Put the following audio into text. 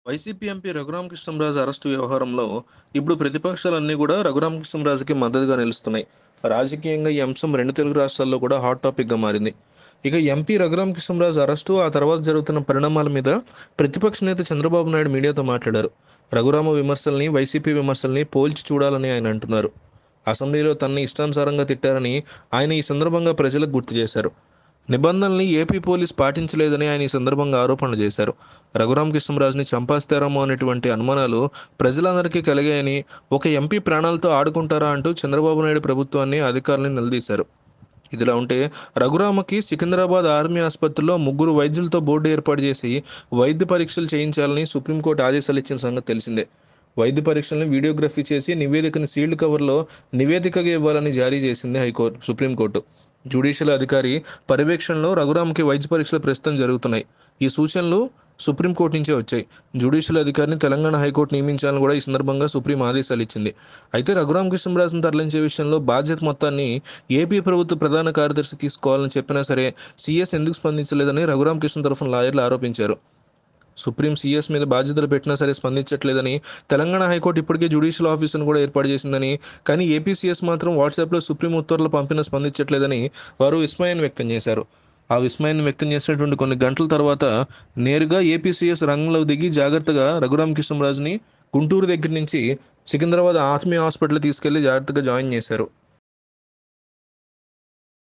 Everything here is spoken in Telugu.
వైసీపీ ఎంపీ రఘురామకృష్ణంరాజు అరెస్టు వ్యవహారంలో ఇప్పుడు ప్రతిపక్షాలన్నీ కూడా రఘురామకృష్ణంరాజుకి మద్దతుగా నిలుస్తున్నాయి రాజకీయంగా ఈ అంశం రెండు తెలుగు రాష్ట్రాల్లో కూడా హాట్ టాపిక్గా మారింది ఇక ఎంపీ రఘురామకృష్ణంరాజు అరెస్టు ఆ తర్వాత జరుగుతున్న పరిణామాల మీద ప్రతిపక్ష నేత చంద్రబాబు నాయుడు మీడియాతో మాట్లాడారు రఘురామ విమర్శల్ని వైసీపీ విమర్శల్ని పోల్చి చూడాలని ఆయన అంటున్నారు అసెంబ్లీలో తనని ఇష్టానుసారంగా తిట్టారని ఆయన ఈ సందర్భంగా ప్రజలకు గుర్తు చేశారు నిబంధనల్ని ఏపీ పోలీస్ పాటించలేదని ఆయన ఈ సందర్భంగా ఆరోపణలు చేశారు రఘురామకృష్ణరాజుని చంపేస్తారేమో అనేటువంటి అనుమానాలు ప్రజలందరికీ కలిగాయని ఒక ఎంపీ ప్రాణాలతో ఆడుకుంటారా అంటూ చంద్రబాబు నాయుడు ప్రభుత్వాన్ని అధికారులను నిలదీశారు ఇదిలా ఉంటే రఘురామకి సికింద్రాబాద్ ఆర్మీ ఆసుపత్రిలో ముగ్గురు వైద్యులతో బోర్డు ఏర్పాటు చేసి వైద్య పరీక్షలు చేయించాలని సుప్రీంకోర్టు ఆదేశాలు ఇచ్చిన సంగతి తెలిసిందే వైద్య పరీక్షలను వీడియోగ్రఫీ చేసి నివేదికను సీల్డ్ కవర్లో నివేదికగా ఇవ్వాలని జారీ చేసింది హైకోర్టు సుప్రీంకోర్టు జ్యుడిషియల్ అధికారి పర్యవేక్షణలో రఘురామ్కి వైద్య పరీక్షలు ప్రస్తుతం జరుగుతున్నాయి ఈ సూచనలు సుప్రీంకోర్టు నుంచే వచ్చాయి జ్యుడిషియల్ అధికారిని తెలంగాణ హైకోర్టు నియమించాలని కూడా ఈ సందర్భంగా సుప్రీం ఆదేశాలు ఇచ్చింది అయితే రఘురామకృష్ణరాజును తరలించే విషయంలో బాధ్యత మొత్తాన్ని ఏపీ ప్రభుత్వ ప్రధాన కార్యదర్శి తీసుకోవాలని చెప్పినా సరే సీఎస్ ఎందుకు స్పందించలేదని రఘురామకృష్ణ తరఫున లాయర్లు ఆరోపించారు సుప్రీం సీఎస్ మీద బాధ్యతలు పెట్టినా సరే స్పందించట్లేదని తెలంగాణ హైకోర్టు ఇప్పటికే జ్యుడిషియల్ ఆఫీసును కూడా ఏర్పాటు చేసిందని కానీ ఏపీ సీఎస్ మాత్రం వాట్సాప్లో సుప్రీం ఉత్తర్వులు పంపినా స్పందించట్లేదని వారు విస్మయాన్ని వ్యక్తం చేశారు ఆ విస్మయాన్ని వ్యక్తం చేసినటువంటి కొన్ని గంటల తర్వాత నేరుగా ఏపీ సీఎస్ రంగంలో దిగి జాగ్రత్తగా రఘురామ కృష్ణరాజుని గుంటూరు దగ్గర నుంచి సికింద్రాబాద్ ఆత్మీయ హాస్పిటల్ తీసుకెళ్లి జాగ్రత్తగా జాయిన్ చేశారు